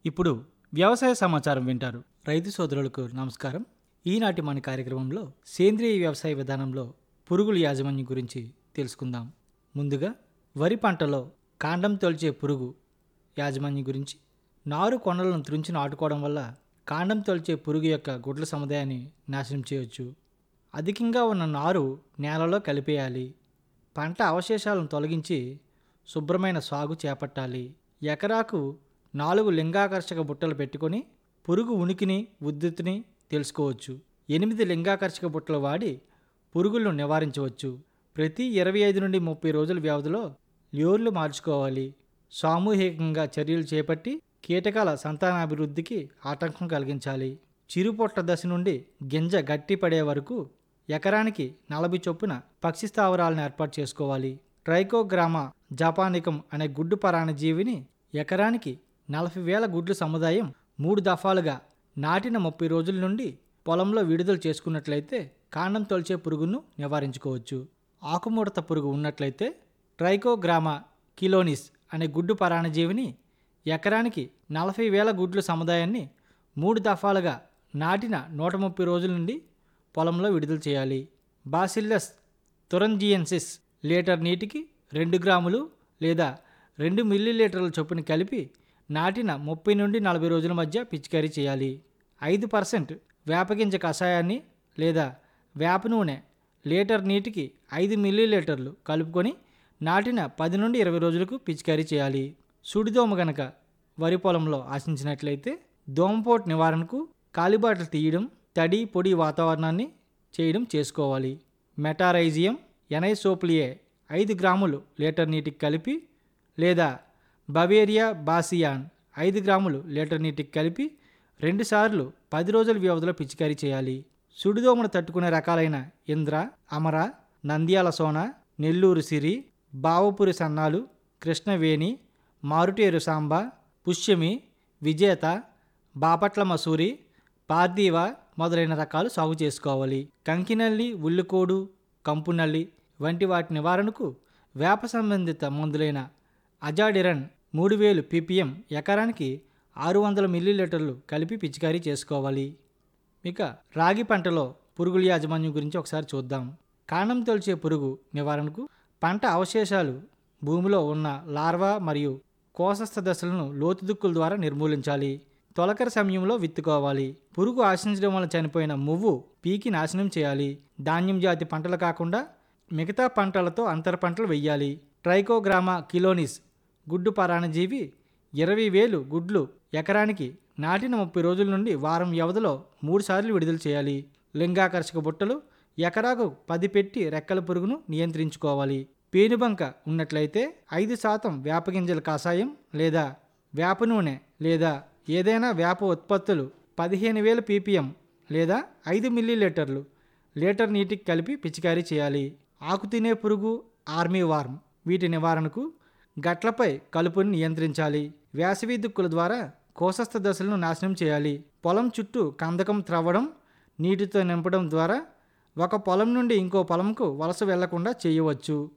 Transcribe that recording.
ఇప్పుడు వ్యవసాయ సమాచారం వింటారు రైతు సోదరులకు నమస్కారం ఈనాటి మన కార్యక్రమంలో సేంద్రియ వ్యవసాయ విధానంలో పురుగుల యాజమాన్యం గురించి తెలుసుకుందాం ముందుగా వరి పంటలో కాండం తొలిచే పురుగు యాజమాన్యం గురించి నారు కొనలను త్రుంచి నాటుకోవడం వల్ల కాండం తొలిచే పురుగు యొక్క గుడ్ల సముదాయాన్ని నాశనం చేయవచ్చు అధికంగా ఉన్న నారు నేలలో కలిపేయాలి పంట అవశేషాలను తొలగించి శుభ్రమైన సాగు చేపట్టాలి ఎకరాకు నాలుగు లింగాకర్షక బుట్టలు పెట్టుకొని పురుగు ఉనికిని ఉద్ధృతిని తెలుసుకోవచ్చు ఎనిమిది లింగాకర్షక బుట్టలు వాడి పురుగులను నివారించవచ్చు ప్రతి ఇరవై ఐదు నుండి ముప్పై రోజుల వ్యవధిలో ల్యూర్లు మార్చుకోవాలి సామూహికంగా చర్యలు చేపట్టి కీటకాల సంతానాభివృద్ధికి ఆటంకం కలిగించాలి చిరుపొట్ట దశ నుండి గింజ గట్టి పడే వరకు ఎకరానికి నలభై చొప్పున పక్షి స్థావరాలను ఏర్పాటు చేసుకోవాలి ట్రైకోగ్రామా జపానికం అనే గుడ్డు పరాణజీవిని ఎకరానికి నలభై వేల గుడ్ల సముదాయం మూడు దఫాలుగా నాటిన ముప్పై రోజుల నుండి పొలంలో విడుదల చేసుకున్నట్లయితే కాండం తొలిచే పురుగును నివారించుకోవచ్చు ఆకుముడత పురుగు ఉన్నట్లయితే ట్రైకోగ్రామా కిలోనిస్ అనే గుడ్డు పరాణజీవిని ఎకరానికి నలభై వేల గుడ్ల సముదాయాన్ని మూడు దఫాలుగా నాటిన నూట ముప్పై రోజుల నుండి పొలంలో విడుదల చేయాలి బాసిల్లస్ తురంజియన్సిస్ లీటర్ నీటికి రెండు గ్రాములు లేదా రెండు మిల్లీలీటర్ల చొప్పున కలిపి నాటిన ముప్పై నుండి నలభై రోజుల మధ్య పిచికారీ చేయాలి ఐదు పర్సెంట్ వేపగింజ కషాయాన్ని లేదా వేప నూనె లీటర్ నీటికి ఐదు మిల్లీలీటర్లు కలుపుకొని నాటిన పది నుండి ఇరవై రోజులకు పిచికారీ చేయాలి సుడిదోమ గనక వరి పొలంలో ఆశించినట్లయితే దోమపోటు నివారణకు కాలిబాటలు తీయడం తడి పొడి వాతావరణాన్ని చేయడం చేసుకోవాలి మెటారైజియం ఎనైసోప్లియే ఐదు గ్రాములు లీటర్ నీటికి కలిపి లేదా బవేరియా బాసియాన్ ఐదు గ్రాములు లీటర్ నీటికి కలిపి రెండుసార్లు పది రోజుల వ్యవధిలో పిచికారీ చేయాలి సుడిదోమను తట్టుకునే రకాలైన ఇంద్ర అమర నంద్యాల సోన నెల్లూరు సిరి బావపురి సన్నాలు కృష్ణవేణి మారుటేరు సాంబ పుష్యమి విజేత బాపట్ల మసూరి పార్థివ మొదలైన రకాలు సాగు చేసుకోవాలి కంకినల్లి ఉల్లికోడు కంపునల్లి వంటి వాటి నివారణకు వేప సంబంధిత మందులైన అజాడిరన్ మూడు వేలు పీపీఎం ఎకరానికి ఆరు వందల మిల్లీలీటర్లు కలిపి పిచికారీ చేసుకోవాలి ఇక రాగి పంటలో పురుగుల యాజమాన్యం గురించి ఒకసారి చూద్దాం కాండం తొలిచే పురుగు నివారణకు పంట అవశేషాలు భూమిలో ఉన్న లార్వా మరియు కోసస్థ దశలను లోతుదుక్కుల ద్వారా నిర్మూలించాలి తొలకరి సమయంలో విత్తుకోవాలి పురుగు ఆశించడం వల్ల చనిపోయిన మువ్వు పీకి నాశనం చేయాలి ధాన్యం జాతి పంటలు కాకుండా మిగతా పంటలతో అంతర పంటలు వెయ్యాలి ట్రైకోగ్రామా కిలోనిస్ గుడ్డు పరాణజీవి ఇరవై వేలు గుడ్లు ఎకరానికి నాటిన ముప్పై రోజుల నుండి వారం వ్యవధిలో మూడు సార్లు విడుదల చేయాలి లింగాకర్షక బుట్టలు ఎకరాకు పది పెట్టి రెక్కల పురుగును నియంత్రించుకోవాలి పేనుబంక ఉన్నట్లయితే ఐదు శాతం వేపగింజల కషాయం లేదా వేప నూనె లేదా ఏదైనా వేప ఉత్పత్తులు పదిహేను వేల పీపీఎం లేదా ఐదు మిల్లీలీటర్లు లీటర్ నీటికి కలిపి పిచికారీ చేయాలి ఆకు తినే పురుగు ఆర్మీ వార్మ్ వీటి నివారణకు గట్లపై కలుపుని నియంత్రించాలి వేసవి దుక్కుల ద్వారా కోసస్థ దశలను నాశనం చేయాలి పొలం చుట్టూ కందకం త్రవ్వడం నీటితో నింపడం ద్వారా ఒక పొలం నుండి ఇంకో పొలంకు వలస వెళ్లకుండా చేయవచ్చు